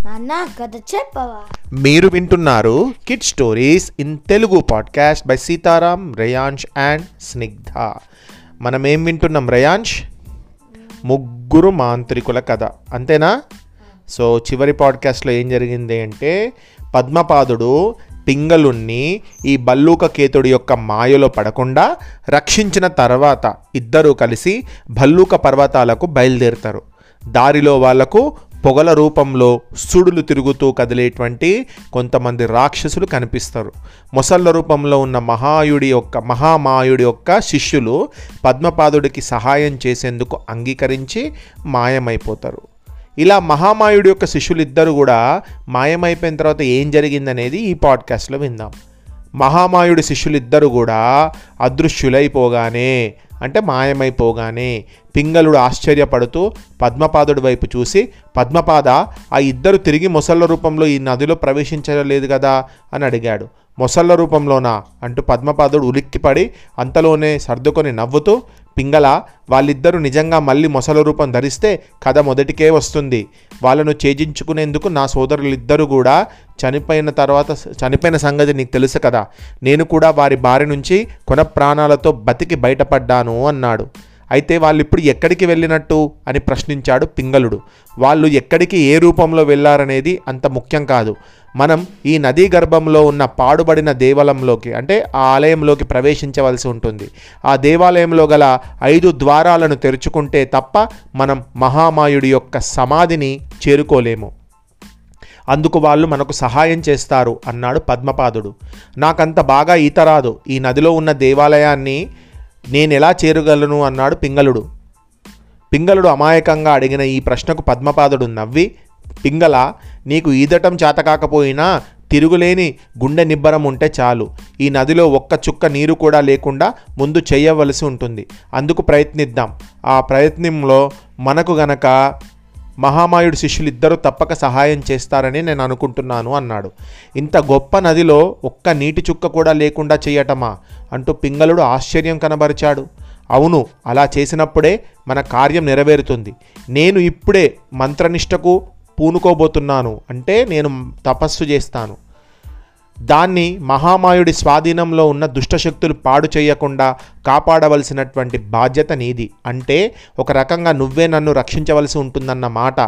నాన్న కథ చెప్పవా మీరు వింటున్నారు kid stories in Telugu podcast by Sitaram Reyansh and Snigdha మనం ఏం వింటున్నాం రేయాంష్ ముగ్గురు మాంత్రికుల కథ అంతేనా సో చివరి పాడ్కాస్ట్లో ఏం జరిగింది అంటే పద్మపాదుడు పింగళుణ్ణి ఈ బల్లూక కేతుడి యొక్క మాయలో పడకుండా రక్షించిన తర్వాత ఇద్దరూ కలిసి భల్లూక పర్వతాలకు బయలుదేరుతారు దారిలో వాళ్లకు పొగల రూపంలో సుడులు తిరుగుతూ కదిలేటువంటి కొంతమంది రాక్షసులు కనిపిస్తారు మొసళ్ళ రూపంలో ఉన్న మహాయుడి యొక్క మహామాయుడి యొక్క శిష్యులు పద్మపాదుడికి సహాయం చేసేందుకు అంగీకరించి మాయమైపోతారు ఇలా మహామాయుడి యొక్క శిష్యులు ఇద్దరు కూడా మాయమైపోయిన తర్వాత ఏం జరిగిందనేది ఈ పాడ్కాస్ట్లో విందాం మహామాయుడి శిష్యులిద్దరు కూడా అదృశ్యులైపోగానే అంటే మాయమైపోగానే పింగళుడు ఆశ్చర్యపడుతూ పద్మపాదుడి వైపు చూసి పద్మపాద ఆ ఇద్దరు తిరిగి మొసళ్ళ రూపంలో ఈ నదిలో ప్రవేశించలేదు కదా అని అడిగాడు మొసళ్ళ రూపంలోనా అంటూ పద్మపాదుడు ఉలిక్కిపడి అంతలోనే సర్దుకొని నవ్వుతూ పింగళ వాళ్ళిద్దరూ నిజంగా మళ్ళీ మొసల రూపం ధరిస్తే కథ మొదటికే వస్తుంది వాళ్ళను ఛేదించుకునేందుకు నా సోదరులిద్దరూ కూడా చనిపోయిన తర్వాత చనిపోయిన సంగతి నీకు తెలుసు కదా నేను కూడా వారి బారి నుంచి కొన ప్రాణాలతో బతికి బయటపడ్డాను అన్నాడు అయితే వాళ్ళు ఇప్పుడు ఎక్కడికి వెళ్ళినట్టు అని ప్రశ్నించాడు పింగళుడు వాళ్ళు ఎక్కడికి ఏ రూపంలో వెళ్ళారనేది అంత ముఖ్యం కాదు మనం ఈ నదీ గర్భంలో ఉన్న పాడుబడిన దేవాలయంలోకి అంటే ఆ ఆలయంలోకి ప్రవేశించవలసి ఉంటుంది ఆ దేవాలయంలో గల ఐదు ద్వారాలను తెరుచుకుంటే తప్ప మనం మహామాయుడి యొక్క సమాధిని చేరుకోలేము అందుకు వాళ్ళు మనకు సహాయం చేస్తారు అన్నాడు పద్మపాదుడు నాకంత బాగా ఈత రాదు ఈ నదిలో ఉన్న దేవాలయాన్ని నేను ఎలా చేరగలను అన్నాడు పింగళుడు పింగళుడు అమాయకంగా అడిగిన ఈ ప్రశ్నకు పద్మపాదుడు నవ్వి పింగళ నీకు ఈదటం చేతకాకపోయినా తిరుగులేని గుండె నిబ్బరం ఉంటే చాలు ఈ నదిలో ఒక్క చుక్క నీరు కూడా లేకుండా ముందు చేయవలసి ఉంటుంది అందుకు ప్రయత్నిద్దాం ఆ ప్రయత్నంలో మనకు గనక మహామాయుడు శిష్యులు ఇద్దరు తప్పక సహాయం చేస్తారని నేను అనుకుంటున్నాను అన్నాడు ఇంత గొప్ప నదిలో ఒక్క నీటి చుక్క కూడా లేకుండా చేయటమా అంటూ పింగళుడు ఆశ్చర్యం కనబరిచాడు అవును అలా చేసినప్పుడే మన కార్యం నెరవేరుతుంది నేను ఇప్పుడే మంత్రనిష్టకు పూనుకోబోతున్నాను అంటే నేను తపస్సు చేస్తాను దాన్ని మహామాయుడి స్వాధీనంలో ఉన్న దుష్టశక్తులు పాడు చేయకుండా కాపాడవలసినటువంటి బాధ్యత నీది అంటే ఒక రకంగా నువ్వే నన్ను రక్షించవలసి ఉంటుందన్న మాట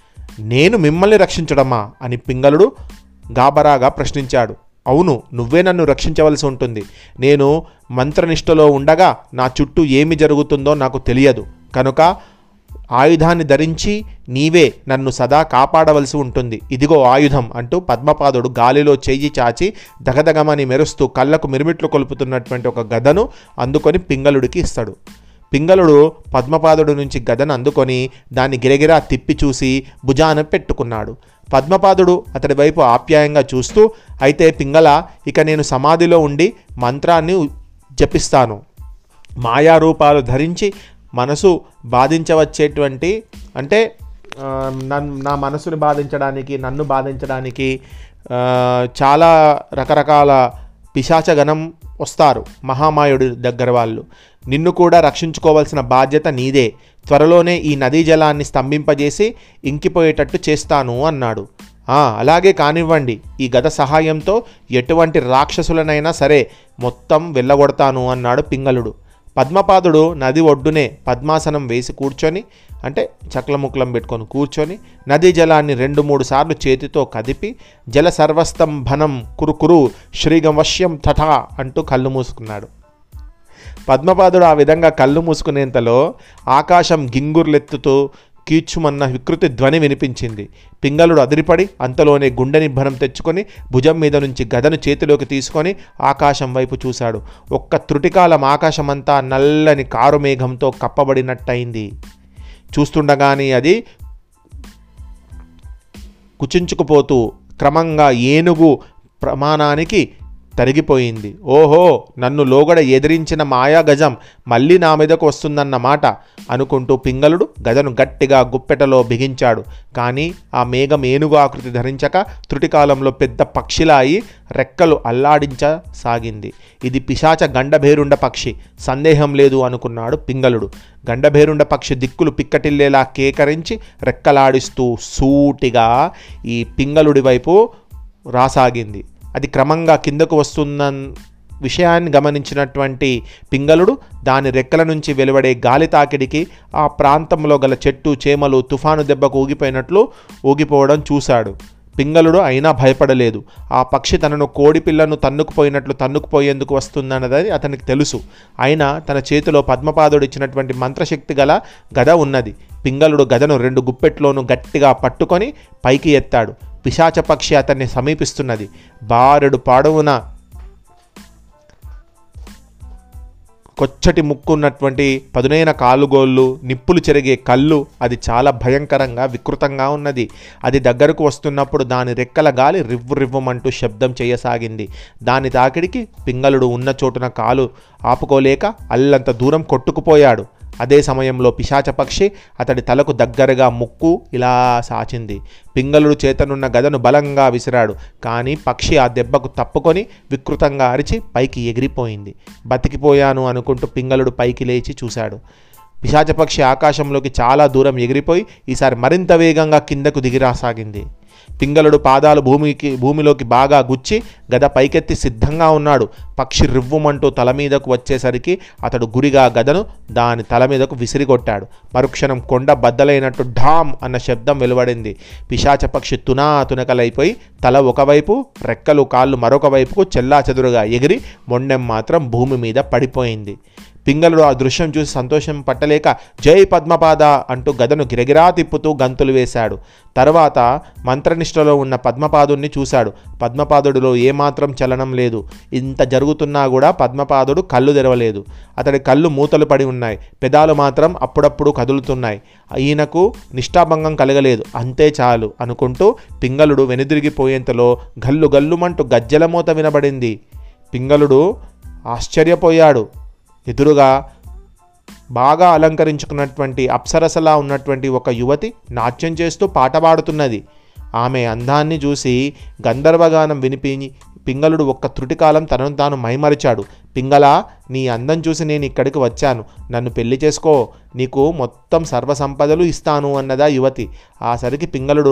నేను మిమ్మల్ని రక్షించడమా అని పింగళుడు గాబరాగా ప్రశ్నించాడు అవును నువ్వే నన్ను రక్షించవలసి ఉంటుంది నేను మంత్రనిష్టలో ఉండగా నా చుట్టూ ఏమి జరుగుతుందో నాకు తెలియదు కనుక ఆయుధాన్ని ధరించి నీవే నన్ను సదా కాపాడవలసి ఉంటుంది ఇదిగో ఆయుధం అంటూ పద్మపాదుడు గాలిలో చెయ్యి చాచి దగదగమని మెరుస్తూ కళ్ళకు మిరుమిట్లు కొలుపుతున్నటువంటి ఒక గదను అందుకొని పింగళుడికి ఇస్తాడు పింగళుడు పద్మపాదుడు నుంచి గదను అందుకొని దాన్ని గిరగిరా తిప్పి చూసి భుజాన పెట్టుకున్నాడు పద్మపాదుడు అతడి వైపు ఆప్యాయంగా చూస్తూ అయితే పింగళ ఇక నేను సమాధిలో ఉండి మంత్రాన్ని జపిస్తాను మాయారూపాలు ధరించి మనసు బాధించవచ్చేటువంటి అంటే ఆ, నన్ను నా మనసుని బాధించడానికి నన్ను బాధించడానికి ఆ, చాలా రకరకాల పిశాచగణం వస్తారు మహామాయుడి దగ్గర వాళ్ళు నిన్ను కూడా రక్షించుకోవాల్సిన బాధ్యత నీదే త్వరలోనే ఈ నదీ జలాన్ని స్తంభింపజేసి ఇంకిపోయేటట్టు చేస్తాను అన్నాడు "ఆ, అలాగే కానివ్వండి ఈ గద సహాయంతో ఎటువంటి రాక్షసులనైనా సరే మొత్తం వెళ్ళగొడతాను అన్నాడు పింగళుడు పద్మపాదుడు నది ఒడ్డునే పద్మాసనం వేసి కూర్చొని అంటే చక్లముక్లం పెట్టుకొని కూర్చొని నదీ జలాన్ని రెండు మూడు సార్లు చేతితో కదిపి జల సర్వస్తంభనం కురుకురు శ్రీగవశ్యం తథా అంటూ కళ్ళు మూసుకున్నాడు పద్మపాదుడు ఆ విధంగా కళ్ళు మూసుకునేంతలో ఆకాశం గింగుర్లెత్తుతూ కీచుమన్న వికృతి ధ్వని వినిపించింది పింగళుడు అదిరిపడి అంతలోనే గుండె నిబ్బరం తెచ్చుకొని భుజం మీద నుంచి గదను చేతిలోకి తీసుకొని ఆకాశం వైపు చూశాడు ఒక్క త్రుటికాలం ఆకాశమంతా నల్లని కారు మేఘంతో కప్పబడినట్టయింది చూస్తుండగానే అది కుచించుకుపోతూ క్రమంగా ఏనుగు ప్రమాణానికి తరిగిపోయింది ఓహో నన్ను లోగడ ఎదిరించిన మాయా గజం మళ్ళీ నా మీదకు వస్తుందన్నమాట అనుకుంటూ పింగళుడు గదను గట్టిగా గుప్పెటలో బిగించాడు కానీ ఆ మేఘం ఏనుగు ఆకృతి ధరించక త్రుటికాలంలో పెద్ద పక్షిలా అయి రెక్కలు అల్లాడించసాగింది ఇది పిశాచ గండభేరుండ పక్షి సందేహం లేదు అనుకున్నాడు పింగళుడు గండభేరుండ పక్షి దిక్కులు పిక్కటిల్లేలా కేకరించి రెక్కలాడిస్తూ సూటిగా ఈ పింగళుడి వైపు రాసాగింది అది క్రమంగా కిందకు వస్తున్న విషయాన్ని గమనించినటువంటి పింగళుడు దాని రెక్కల నుంచి వెలువడే గాలి తాకిడికి ఆ ప్రాంతంలో గల చెట్టు చేమలు తుఫాను దెబ్బకు ఊగిపోయినట్లు ఊగిపోవడం చూశాడు పింగళుడు అయినా భయపడలేదు ఆ పక్షి తనను కోడి పిల్లను తన్నుకుపోయినట్లు తన్నుకుపోయేందుకు వస్తుందన్నది అతనికి తెలుసు అయినా తన చేతిలో పద్మపాదుడు ఇచ్చినటువంటి మంత్రశక్తి గల గద ఉన్నది పింగళుడు గదను రెండు గుప్పెట్లోనూ గట్టిగా పట్టుకొని పైకి ఎత్తాడు పిశాచ పక్షి అతన్ని సమీపిస్తున్నది బారెడు పాడవున కొచ్చటి ముక్కు ఉన్నటువంటి పదునైన కాలుగోళ్ళు నిప్పులు చెరిగే కళ్ళు అది చాలా భయంకరంగా వికృతంగా ఉన్నది అది దగ్గరకు వస్తున్నప్పుడు దాని రెక్కల గాలి రివ్వు రివ్వమంటూ శబ్దం చేయసాగింది దాని తాకిడికి పింగళుడు ఉన్న చోటున కాలు ఆపుకోలేక అల్లంత దూరం కొట్టుకుపోయాడు అదే సమయంలో పిశాచ పక్షి అతడి తలకు దగ్గరగా ముక్కు ఇలా సాచింది పింగళుడు చేతనున్న గదను బలంగా విసిరాడు కానీ పక్షి ఆ దెబ్బకు తప్పుకొని వికృతంగా అరిచి పైకి ఎగిరిపోయింది బతికిపోయాను అనుకుంటూ పింగళుడు పైకి లేచి చూశాడు పిశాచపక్షి ఆకాశంలోకి చాలా దూరం ఎగిరిపోయి ఈసారి మరింత వేగంగా కిందకు దిగిరాసాగింది పింగళుడు పాదాలు భూమికి భూమిలోకి బాగా గుచ్చి గద పైకెత్తి సిద్ధంగా ఉన్నాడు పక్షి రివ్వుమంటూ తల మీదకు వచ్చేసరికి అతడు గురిగా గదను దాని తల మీదకు విసిరిగొట్టాడు మరుక్షణం కొండ బద్దలైనట్టు ఢామ్ అన్న శబ్దం వెలువడింది పిశాచ పక్షి తునా తునకలైపోయి తల ఒకవైపు రెక్కలు కాళ్ళు మరొక వైపుకు చెల్లా చెదురుగా ఎగిరి మొండెం మాత్రం భూమి మీద పడిపోయింది పింగళుడు ఆ దృశ్యం చూసి సంతోషం పట్టలేక జై పద్మపాద అంటూ గదను గిరగిరా తిప్పుతూ గంతులు వేశాడు తర్వాత మంత్రనిష్టలో ఉన్న పద్మపాదుణ్ణి చూశాడు పద్మపాదుడిలో ఏమాత్రం చలనం లేదు ఇంత జరుగుతున్నా కూడా పద్మపాదుడు కళ్ళు తెరవలేదు అతడి కళ్ళు మూతలు పడి ఉన్నాయి పెదాలు మాత్రం అప్పుడప్పుడు కదులుతున్నాయి ఈయనకు నిష్ఠాభంగం కలగలేదు అంతే చాలు అనుకుంటూ పింగళుడు వెనుదిరిగిపోయేంతలో గల్లు గల్లుమంటూ గజ్జల మూత వినబడింది పింగళుడు ఆశ్చర్యపోయాడు ఎదురుగా బాగా అలంకరించుకున్నటువంటి అప్సరసలా ఉన్నటువంటి ఒక యువతి నాట్యం చేస్తూ పాట పాడుతున్నది ఆమె అందాన్ని చూసి గంధర్వగానం వినిపి పింగళుడు ఒక్క త్రుటికాలం తనను తాను మైమరిచాడు పింగళ నీ అందం చూసి నేను ఇక్కడికి వచ్చాను నన్ను పెళ్లి చేసుకో నీకు మొత్తం సర్వసంపదలు ఇస్తాను అన్నదా యువతి ఆ సరికి పింగళుడు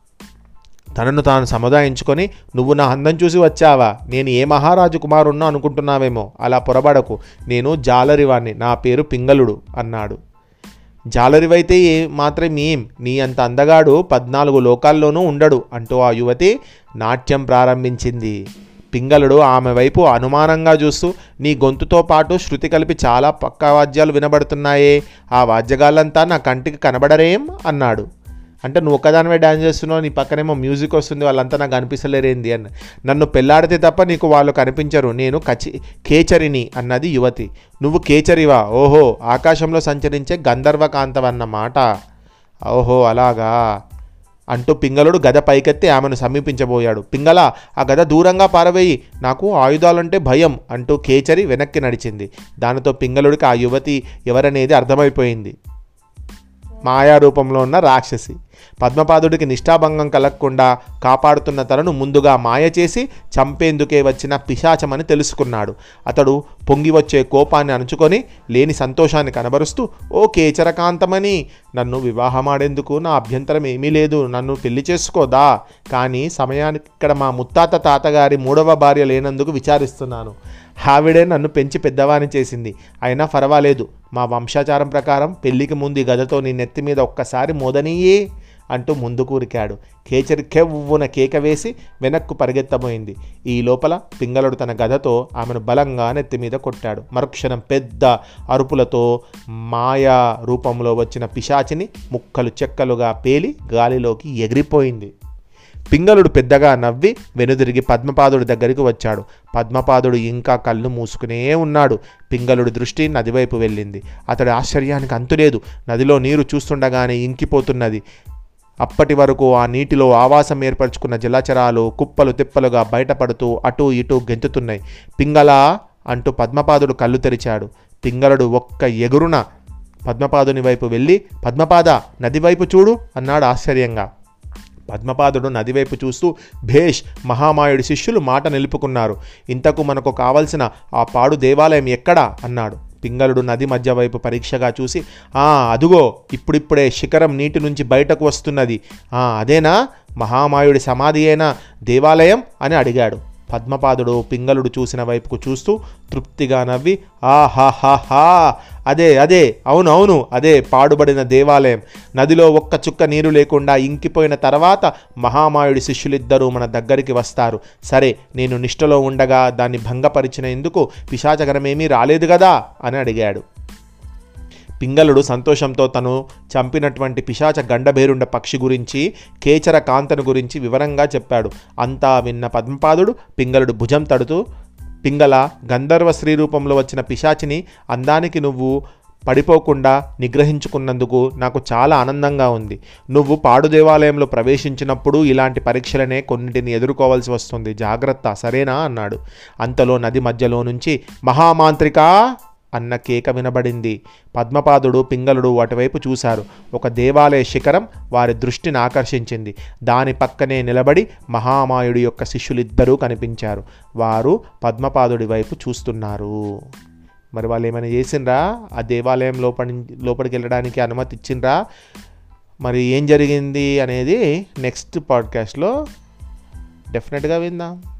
తనను తాను సముదాయించుకొని నువ్వు నా అందం చూసి వచ్చావా నేను ఏ మహారాజు కుమారుణ్ణో అనుకుంటున్నావేమో అలా పొరబడకు నేను జాలరివాణ్ణి నా పేరు పింగళుడు అన్నాడు జాలరివైతే ఏ మాత్రం ఏం నీ అంత అందగాడు పద్నాలుగు లోకాల్లోనూ ఉండడు అంటూ ఆ యువతి నాట్యం ప్రారంభించింది పింగళుడు ఆమె వైపు అనుమానంగా చూస్తూ నీ గొంతుతో పాటు శృతి కలిపి చాలా పక్క వాద్యాలు వినబడుతున్నాయే ఆ వాద్యగాళ్ళంతా నా కంటికి కనబడరేం అన్నాడు అంటే నువ్వు ఒక్కదానివే డ్యాన్స్ చేస్తున్నావు నీ పక్కనేమో మ్యూజిక్ వస్తుంది వాళ్ళంతా నాకు అనిపిస్తలేరేంది అని నన్ను పెళ్ళాడితే తప్ప నీకు వాళ్ళు కనిపించరు నేను కచి కేచరిని అన్నది యువతి నువ్వు కేచరివా ఓహో ఆకాశంలో సంచరించే గంధర్వకాంతవన్నమాట ఓహో అలాగా అంటూ పింగళుడు గద పైకెత్తి ఆమెను సమీపించబోయాడు పింగళ ఆ గద దూరంగా పారవేయి నాకు ఆయుధాలంటే భయం అంటూ కేచరి వెనక్కి నడిచింది దానితో పింగళుడికి ఆ యువతి ఎవరనేది అర్థమైపోయింది మాయా రూపంలో ఉన్న రాక్షసి పద్మపాదుడికి నిష్ఠాభంగం కలగకుండా కాపాడుతున్న తనను ముందుగా మాయ చేసి చంపేందుకే వచ్చిన పిశాచమని తెలుసుకున్నాడు అతడు పొంగి వచ్చే కోపాన్ని అణుచుకొని లేని సంతోషాన్ని కనబరుస్తూ ఓ కేచరకాంతమని నన్ను వివాహమాడేందుకు నా అభ్యంతరం ఏమీ లేదు నన్ను పెళ్లి చేసుకోదా కానీ సమయానికి ఇక్కడ మా ముత్తాత తాతగారి మూడవ భార్య లేనందుకు విచారిస్తున్నాను ఆవిడే నన్ను పెంచి పెద్దవాని చేసింది అయినా పర్వాలేదు మా వంశాచారం ప్రకారం పెళ్లికి ముందు ఈ గదతో నీ నెత్తి మీద ఒక్కసారి మోదనీయే అంటూ ముందుకు ఉరికాడు కేచరి కెవ్వున కేక వేసి వెనక్కు పరిగెత్తబోయింది ఈ లోపల పింగళుడు తన గదతో ఆమెను బలంగా నెత్తి మీద కొట్టాడు మరుక్షణం పెద్ద అరుపులతో మాయా రూపంలో వచ్చిన పిశాచిని ముక్కలు చెక్కలుగా పేలి గాలిలోకి ఎగిరిపోయింది పింగళుడు పెద్దగా నవ్వి వెనుదిరిగి పద్మపాదుడి దగ్గరికి వచ్చాడు పద్మపాదుడు ఇంకా కళ్ళు మూసుకునే ఉన్నాడు పింగళుడి దృష్టి నదివైపు వెళ్ళింది అతడి ఆశ్చర్యానికి అంతులేదు నదిలో నీరు చూస్తుండగానే ఇంకిపోతున్నది అప్పటి వరకు ఆ నీటిలో ఆవాసం ఏర్పరచుకున్న జలచరాలు కుప్పలు తిప్పలుగా బయటపడుతూ అటూ ఇటూ గెంతుతున్నాయి పింగళ అంటూ పద్మపాదుడు కళ్ళు తెరిచాడు పింగళుడు ఒక్క ఎగురున పద్మపాదుని వైపు వెళ్ళి పద్మపాద నది వైపు చూడు అన్నాడు ఆశ్చర్యంగా పద్మపాదుడు నదివైపు చూస్తూ భేష్ మహామాయుడి శిష్యులు మాట నిలుపుకున్నారు ఇంతకు మనకు కావలసిన ఆ పాడు దేవాలయం ఎక్కడా అన్నాడు పింగళుడు నది మధ్య వైపు పరీక్షగా చూసి ఆ అదుగో ఇప్పుడిప్పుడే శిఖరం నీటి నుంచి బయటకు వస్తున్నది ఆ అదేనా మహామాయుడి సమాధి అయినా దేవాలయం అని అడిగాడు పద్మపాదుడు పింగళుడు చూసిన వైపుకు చూస్తూ తృప్తిగా నవ్వి ఆహాహాహా అదే అదే అవును అవును అదే పాడుబడిన దేవాలయం నదిలో ఒక్క చుక్క నీరు లేకుండా ఇంకిపోయిన తర్వాత మహామాయుడి శిష్యులిద్దరూ మన దగ్గరికి వస్తారు సరే నేను నిష్టలో ఉండగా దాన్ని భంగపరిచిన ఎందుకు పిశాచగరమేమీ రాలేదు కదా అని అడిగాడు పింగళుడు సంతోషంతో తను చంపినటువంటి పిశాచ గండభేరుండ పక్షి గురించి కేచర కాంతను గురించి వివరంగా చెప్పాడు అంతా విన్న పద్మపాదుడు పింగళుడు భుజం తడుతూ పింగళ గంధర్వ స్త్రీ రూపంలో వచ్చిన పిశాచిని అందానికి నువ్వు పడిపోకుండా నిగ్రహించుకున్నందుకు నాకు చాలా ఆనందంగా ఉంది నువ్వు పాడు దేవాలయంలో ప్రవేశించినప్పుడు ఇలాంటి పరీక్షలనే కొన్నింటిని ఎదుర్కోవాల్సి వస్తుంది జాగ్రత్త సరేనా అన్నాడు అంతలో నది మధ్యలో నుంచి మహామాంత్రిక అన్న కేక వినబడింది పద్మపాదుడు పింగళుడు అటువైపు చూశారు ఒక దేవాలయ శిఖరం వారి దృష్టిని ఆకర్షించింది దాని పక్కనే నిలబడి మహామాయుడి యొక్క శిష్యులిద్దరూ కనిపించారు వారు పద్మపాదుడి వైపు చూస్తున్నారు మరి వాళ్ళు ఏమైనా చేసిండ్రా ఆ దేవాలయం లోపలి లోపలికి వెళ్ళడానికి అనుమతి ఇచ్చిండ్రా మరి ఏం జరిగింది అనేది నెక్స్ట్ పాడ్కాస్ట్లో డెఫినెట్గా విందాం